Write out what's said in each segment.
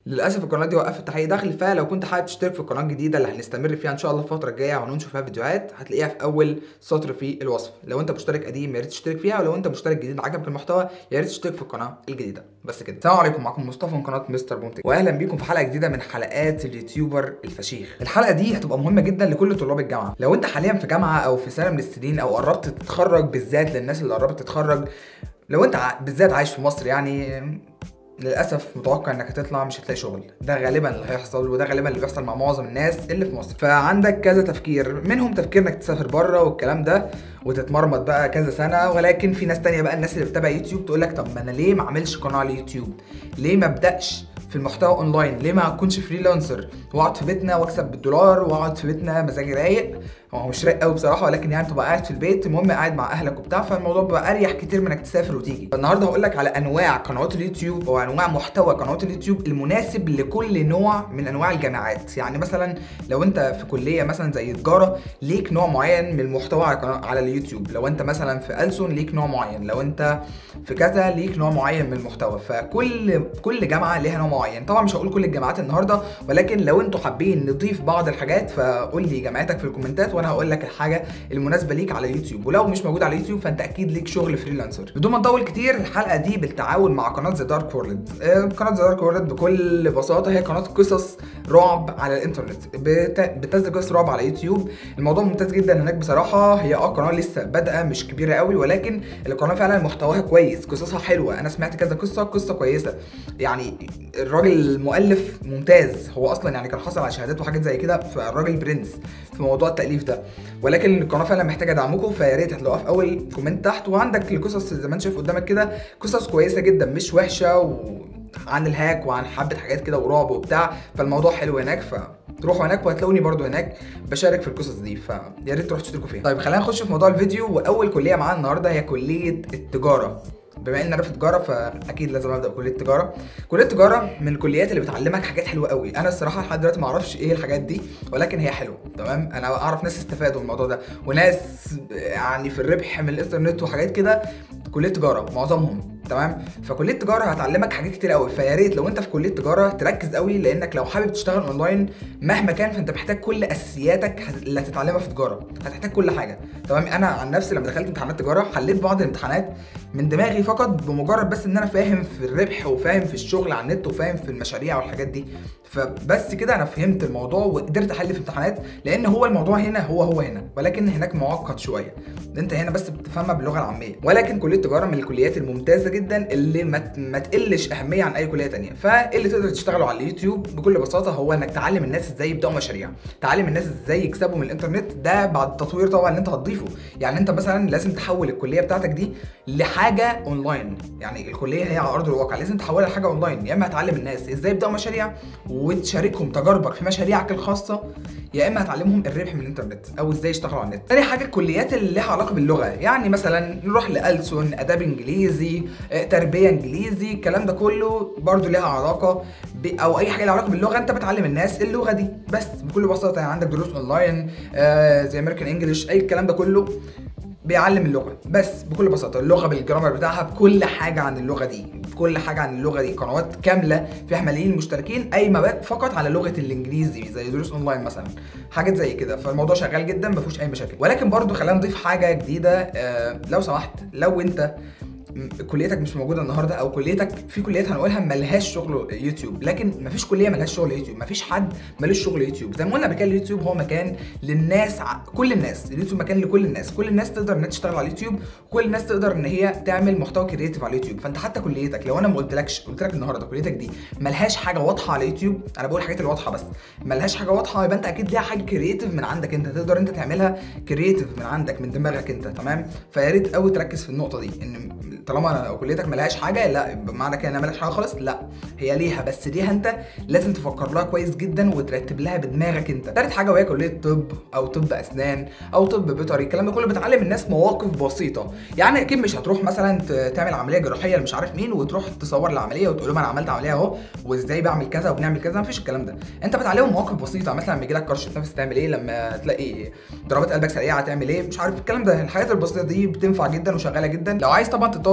للاسف القناه دي وقفت تحقيق دخل فلو كنت حابب تشترك في القناه الجديده اللي هنستمر فيها ان شاء الله الفتره الجايه وهننشر فيها فيديوهات هتلاقيها في اول سطر في الوصف لو انت مشترك قديم يا ريت تشترك فيها ولو انت مشترك جديد عجبك المحتوى يا ريت تشترك في القناه الجديده بس كده السلام عليكم معكم مصطفى من قناه مستر بومتك واهلا بيكم في حلقه جديده من حلقات اليوتيوبر الفشيخ الحلقه دي هتبقى مهمه جدا لكل طلاب الجامعه لو انت حاليا في جامعه او في سنه من السنين او قربت تتخرج بالذات للناس اللي قربت تتخرج لو انت ع- بالذات عايش في مصر يعني للاسف متوقع انك هتطلع مش هتلاقي شغل ده غالبا اللي هيحصل وده غالبا اللي بيحصل مع معظم الناس اللي في مصر فعندك كذا تفكير منهم تفكير انك تسافر بره والكلام ده وتتمرمط بقى كذا سنه ولكن في ناس تانية بقى الناس اللي بتتابع يوتيوب تقول لك طب ما انا ليه ما اعملش قناه على اليوتيوب ليه ما ابداش في المحتوى اونلاين ليه ما اكونش فريلانسر واقعد في بيتنا واكسب بالدولار واقعد في بيتنا مزاجي رايق هو مش رايق قوي بصراحه ولكن يعني تبقى قاعد في البيت المهم قاعد مع اهلك وبتاع فالموضوع بيبقى اريح كتير من انك تسافر وتيجي فالنهارده هقول لك على انواع قنوات اليوتيوب او انواع محتوى قنوات اليوتيوب المناسب لكل نوع من انواع الجامعات يعني مثلا لو انت في كليه مثلا زي تجاره ليك نوع معين من المحتوى على قناة على اليوتيوب لو انت مثلا في ألسن ليك نوع معين لو انت في كذا ليك نوع معين من المحتوى فكل كل جامعه ليها نوع معين طبعا مش هقول كل الجامعات النهارده ولكن لو انتوا حابين نضيف بعض الحاجات فقول لي جامعتك في الكومنتات وانا هقول لك الحاجه المناسبه ليك على اليوتيوب ولو مش موجود على اليوتيوب فانت اكيد ليك شغل فريلانسر بدون ما نطول كتير الحلقه دي بالتعاون مع قناه ذا دارك وورلد قناه ذا دارك وورلد بكل بساطه هي قناه قصص رعب على الانترنت بت- بتنزل قصص رعب على يوتيوب الموضوع ممتاز جدا هناك بصراحه هي اه قناه لسه بادئه مش كبيره قوي ولكن القناه فعلا محتواها كويس قصصها حلوه انا سمعت كذا قصه قصه كويسه يعني الراجل المؤلف ممتاز هو اصلا يعني كان حصل على شهادات وحاجات زي كده فالراجل برنس في موضوع التاليف ده ولكن القناه فعلا محتاجه دعمكم فيا ريت هتلاقوها في اول كومنت تحت وعندك القصص زي ما انت شايف قدامك كده قصص كويسه جدا مش وحشه و... عن الهاك وعن حبه حاجات كده ورعب وبتاع فالموضوع حلو هناك فتروحوا هناك وهتلاقوني برضو هناك بشارك في القصص دي فيا ريت تروحوا تشتركوا فيها طيب خلينا نخش في موضوع الفيديو واول كليه معانا النهارده هي كليه التجاره بما ان انا في تجاره فاكيد لازم ابدا بكليه التجاره كليه التجاره من الكليات اللي بتعلمك حاجات حلوه قوي انا الصراحه لحد دلوقتي ما اعرفش ايه الحاجات دي ولكن هي حلوه تمام انا اعرف ناس استفادوا من الموضوع ده وناس يعني في الربح من الانترنت وحاجات كده كليه تجاره معظمهم تمام فكليه التجاره هتعلمك حاجات كتير قوي فيا ريت لو انت في كليه تجاره تركز قوي لانك لو حابب تشتغل اونلاين مهما كان فانت محتاج كل اساسياتك هت- اللي هتتعلمها في تجاره هتحتاج كل حاجه تمام انا عن نفسي لما دخلت امتحانات تجاره حليت بعض الامتحانات من دماغي فقط بمجرد بس ان انا فاهم في الربح وفاهم في الشغل على النت وفاهم في المشاريع والحاجات دي فبس كده انا فهمت الموضوع وقدرت احل في امتحانات لان هو الموضوع هنا هو هو هنا ولكن هناك معقد شويه انت هنا بس بتفهمها باللغه العاميه ولكن كليه التجاره من الكليات الممتازه جدا اللي ما ت- ما تقلش اهميه عن اي كليه تانية فاللي تقدر تشتغله على اليوتيوب بكل بساطه هو انك تعلم الناس ازاي يبداوا مشاريع تعلم الناس ازاي يكسبوا من الانترنت ده بعد التطوير طبعا اللي انت هتضيفه يعني انت مثلا لازم تحول الكليه بتاعتك دي لحاجه اونلاين يعني الكليه هي على ارض الواقع لازم تحولها لحاجه اونلاين يا اما هتعلم الناس ازاي يبداوا مشاريع وتشاركهم تجاربك في مشاريعك الخاصه يا اما هتعلمهم الربح من الانترنت او ازاي يشتغلوا على النت تاني حاجه الكليات اللي لها علاقه باللغه يعني مثلا نروح لألسن اداب انجليزي آه، تربيه انجليزي الكلام ده كله برضو ليها علاقه ب... او اي حاجه لها علاقه باللغه انت بتعلم الناس اللغه دي بس بكل بساطه يعني عندك دروس اونلاين آه زي امريكان انجلش اي الكلام ده كله بيعلم اللغه بس بكل بساطه اللغه بالجرامر بتاعها بكل حاجه عن اللغه دي بكل حاجه عن اللغه دي قنوات كامله فيها ملايين المشتركين قايمه بقى فقط على لغه الانجليزي زي دروس اونلاين مثلا حاجات زي كده فالموضوع شغال جدا ما فيهوش اي مشاكل ولكن برضو خلينا نضيف حاجه جديده آه لو سمحت لو انت م- كليتك مش موجوده النهارده او كليتك في كليات هنقولها ملهاش شغل يوتيوب لكن مفيش كليه ملهاش شغل يوتيوب مفيش حد ملوش شغل يوتيوب زي ما قلنا قبل كده اليوتيوب هو مكان للناس ع- كل الناس اليوتيوب مكان لكل الناس كل الناس تقدر انها تشتغل على اليوتيوب وكل الناس تقدر ان هي تعمل محتوى كريتيف على اليوتيوب فانت حتى كليتك لو انا ما قلتلكش قلت لك النهارده كليتك دي ملهاش حاجه واضحه على اليوتيوب انا بقول الحاجات الواضحه بس ملهاش حاجه واضحه يبقى انت اكيد ليها حاجه كريتيف من عندك انت تقدر انت تعملها كريتيف من عندك من دماغك انت تمام فيا ريت قوي تركز في النقطه دي ان طالما أنا- كليتك ملهاش حاجه لا بمعنى كده انها ملهاش حاجه خالص لا هي ليها بس ليها انت لازم تفكر لها كويس جدا وترتب لها بدماغك انت تالت حاجه وهي كليه طب او طب اسنان او طب بيطري الكلام ده كله بتعلم الناس مواقف بسيطه يعني اكيد مش هتروح مثلا ت- تعمل عمليه جراحيه لمش عارف مين وتروح تصور العمليه وتقول لهم انا عملت عمليه اهو وازاي بعمل كذا وبنعمل كذا مفيش الكلام ده انت بتعلمهم مواقف بسيطه مثلا لما يجي لك كرشه نفس تعمل ايه لما تلاقي ضربات قلبك سريعه تعمل ايه مش عارف الكلام ده الحاجات البسيطه دي بتنفع جدا وشغاله جدا لو عايز طبعا تطور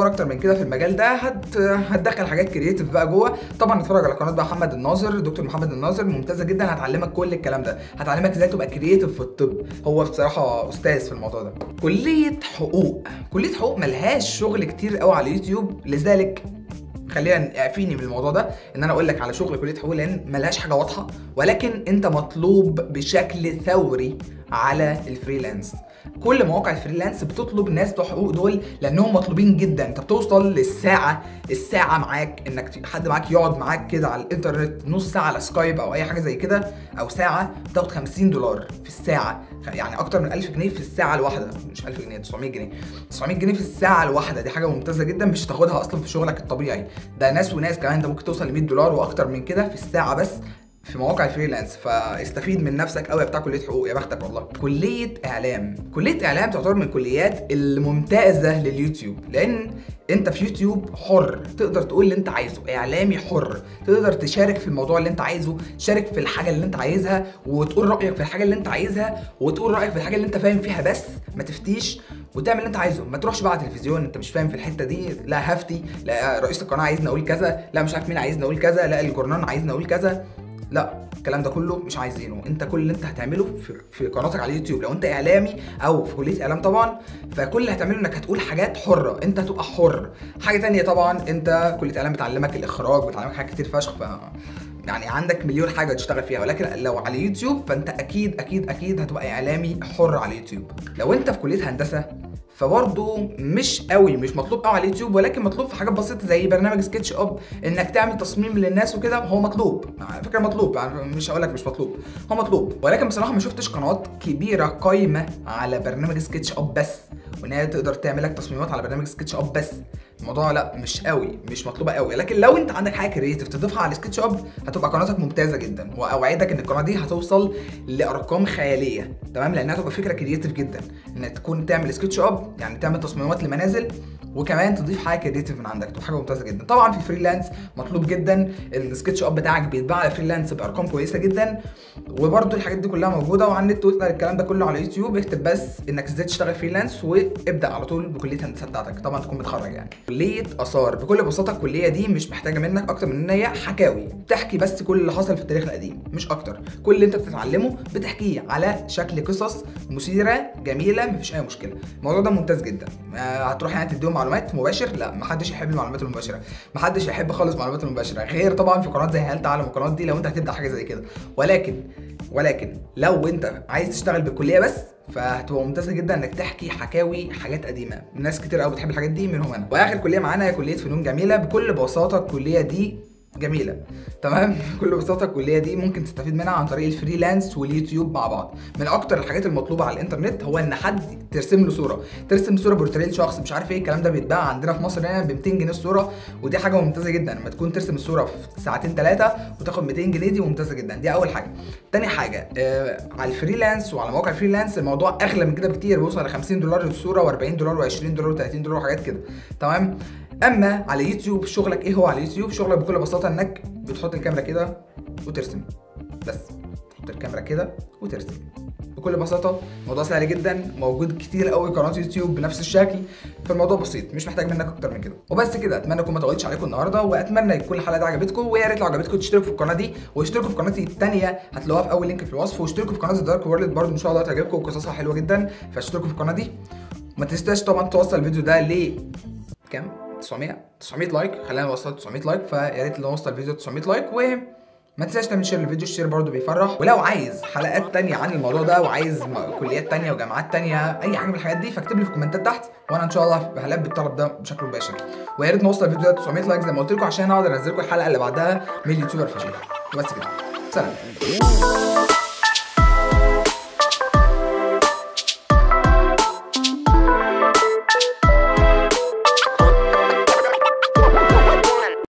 تطور اكتر من كده في المجال ده هت... هتدخل حاجات كرييتيف بقى جوه طبعا اتفرج على قناه بقى محمد الناظر دكتور محمد الناظر ممتازه جدا هتعلمك كل الكلام ده هتعلمك ازاي تبقى كرييتيف في الطب هو بصراحه استاذ في الموضوع ده كليه حقوق كليه حقوق ملهاش شغل كتير قوي على اليوتيوب لذلك خلينا اعفيني من الموضوع ده ان انا اقول لك على شغل كليه حقوق لان ملهاش حاجه واضحه ولكن انت مطلوب بشكل ثوري على الفريلانس كل مواقع الفريلانس بتطلب ناس بتوع حقوق دول لانهم مطلوبين جدا انت بتوصل للساعه الساعه معاك انك حد معاك يقعد معاك كده على الانترنت نص ساعه على سكايب او اي حاجه زي كده او ساعه بتاخد 50 دولار في الساعه يعني اكتر من 1000 جنيه في الساعه الواحده مش 1000 جنيه 900 جنيه 900 جنيه في الساعه الواحده دي حاجه ممتازه جدا مش هتاخدها اصلا في شغلك الطبيعي ده ناس وناس كمان انت ممكن توصل ل 100 دولار واكتر من كده في الساعه بس في مواقع الفريلانس فاستفيد من نفسك قوي بتاع كليه حقوق يا بختك والله كليه اعلام كليه اعلام تعتبر من الكليات الممتازه لليوتيوب لان انت في يوتيوب حر تقدر تقول اللي انت عايزه اعلامي حر تقدر تشارك في الموضوع اللي انت عايزه تشارك في الحاجه اللي انت عايزها وتقول رايك في الحاجه اللي انت عايزها وتقول رايك في الحاجه اللي انت فاهم فيها بس ما تفتيش وتعمل اللي انت عايزه ما تروحش بقى على التلفزيون انت مش فاهم في الحته دي لا هفتي لا رئيس القناه عايزني اقول كذا لا مش عارف مين عايزني اقول كذا لا الجورنال عايزني اقول كذا لا الكلام ده كله مش عايزينه انت كل اللي انت هتعمله في, في قناتك على اليوتيوب لو انت اعلامي او في كليه اعلام طبعا فكل اللي هتعمله انك هتقول حاجات حره انت هتبقى حر حاجه تانية طبعا انت كليه اعلام بتعلمك الاخراج بتعلمك حاجات كتير فشخ ف يعني عندك مليون حاجه تشتغل فيها ولكن لو على اليوتيوب فانت اكيد اكيد اكيد هتبقى اعلامي حر على اليوتيوب لو انت في كليه هندسه فبرضه مش قوي مش مطلوب قوي على اليوتيوب ولكن مطلوب في حاجات بسيطه زي برنامج سكتش اب انك تعمل تصميم للناس وكده هو مطلوب على فكره مطلوب يعني مش هقول لك مش مطلوب هو مطلوب ولكن بصراحه ما شفتش قنوات كبيره قايمه على برنامج سكتش اب بس وان هي تقدر تعمل لك تصميمات على برنامج سكتش اب بس الموضوع لا مش قوي مش مطلوبه قوي لكن لو انت عندك حاجه كريتيف تضيفها على سكتش اب هتبقى قناتك ممتازه جدا واوعدك ان القناه دي هتوصل لارقام خياليه تمام لانها تبقى فكره كريتيف جدا انك تكون تعمل سكتش اب يعني تعمل تصميمات لمنازل وكمان تضيف حاجه كريتيف من عندك تبقى حاجه ممتازه جدا طبعا في الفريلانس مطلوب جدا السكتش اب بتاعك بيتباع على فريلانس بارقام كويسه جدا وبرده الحاجات دي كلها موجوده وعلى النت وتقدر الكلام ده كله على يوتيوب اكتب بس انك ازاي تشتغل فريلانس وابدا على طول بكليه الهندسه بتاعتك طبعا تكون متخرج يعني كليه اثار بكل بساطه الكليه دي مش محتاجه منك اكتر من ان هي حكاوي بتحكي بس كل اللي حصل في التاريخ القديم مش اكتر كل اللي انت بتتعلمه بتحكيه على شكل قصص مثيره جميله مفيش اي مشكله الموضوع ده ممتاز جدا آه، هتروح يعني تديهم معلومات مباشر لا محدش يحب المعلومات المباشره محدش يحب خالص المعلومات المباشره غير طبعا في قناه زي هل تعلم القنوات دي لو انت هتبدا حاجه زي كده ولكن ولكن لو انت عايز تشتغل بالكليه بس فهتبقى ممتازه جدا انك تحكي حكاوي حاجات قديمه ناس كتير قوي بتحب الحاجات دي منهم انا واخر كليه معانا هي كليه فنون جميله بكل بساطه الكليه دي جميله تمام بكل بساطه الكليه دي ممكن تستفيد منها عن طريق الفريلانس واليوتيوب مع بعض من اكتر الحاجات المطلوبه على الانترنت هو ان حد ترسم له صوره ترسم صوره بورتريه لشخص مش عارف ايه الكلام ده بيتباع عندنا في مصر هنا ب 200 جنيه الصوره ودي حاجه ممتازه جدا لما تكون ترسم الصوره في ساعتين ثلاثه وتاخد 200 جنيه دي ممتازه جدا دي اول حاجه تاني حاجه آه على الفريلانس وعلى مواقع الفريلانس الموضوع اغلى من كده بكتير بيوصل ل 50 دولار للصوره و40 دولار و20 دولار و30 دولار وحاجات كده تمام اما على يوتيوب شغلك ايه هو على يوتيوب شغلك بكل بساطه انك بتحط الكاميرا كده وترسم بس تحط الكاميرا كده وترسم بكل بساطه موضوع سهل جدا موجود كتير قوي قناه يوتيوب بنفس الشكل فالموضوع بسيط مش محتاج منك اكتر من كده وبس كده اتمنى اكون ما طولتش عليكم النهارده واتمنى يكون الحلقه دي عجبتكم ويا ريت لو عجبتكم تشتركوا في القناه دي واشتركوا في قناتي الثانيه هتلاقوها في اول لينك في الوصف واشتركوا في قناه الدارك وورلد برضه ان شاء الله تعجبكم وقصصها حلوه جدا فاشتركوا في القناه دي ما تنساش طبعا توصل الفيديو ده ل كام 900 900 لايك خلينا نوصل 900 لايك فيا ريت لو نوصل الفيديو 900 لايك و ما تنساش تعمل شير للفيديو الشير برضه بيفرح ولو عايز حلقات تانية عن الموضوع ده وعايز م- كليات تانية وجامعات تانية اي حاجه من الحاجات دي فاكتب لي في الكومنتات تحت وانا ان شاء الله هلاقي بالطلب ده بشكل مباشر ويا ريت نوصل الفيديو ده 900 لايك زي ما قلت لكم عشان اقدر انزل لكم الحلقه اللي بعدها من اليوتيوبر فشيخ وبس كده سلام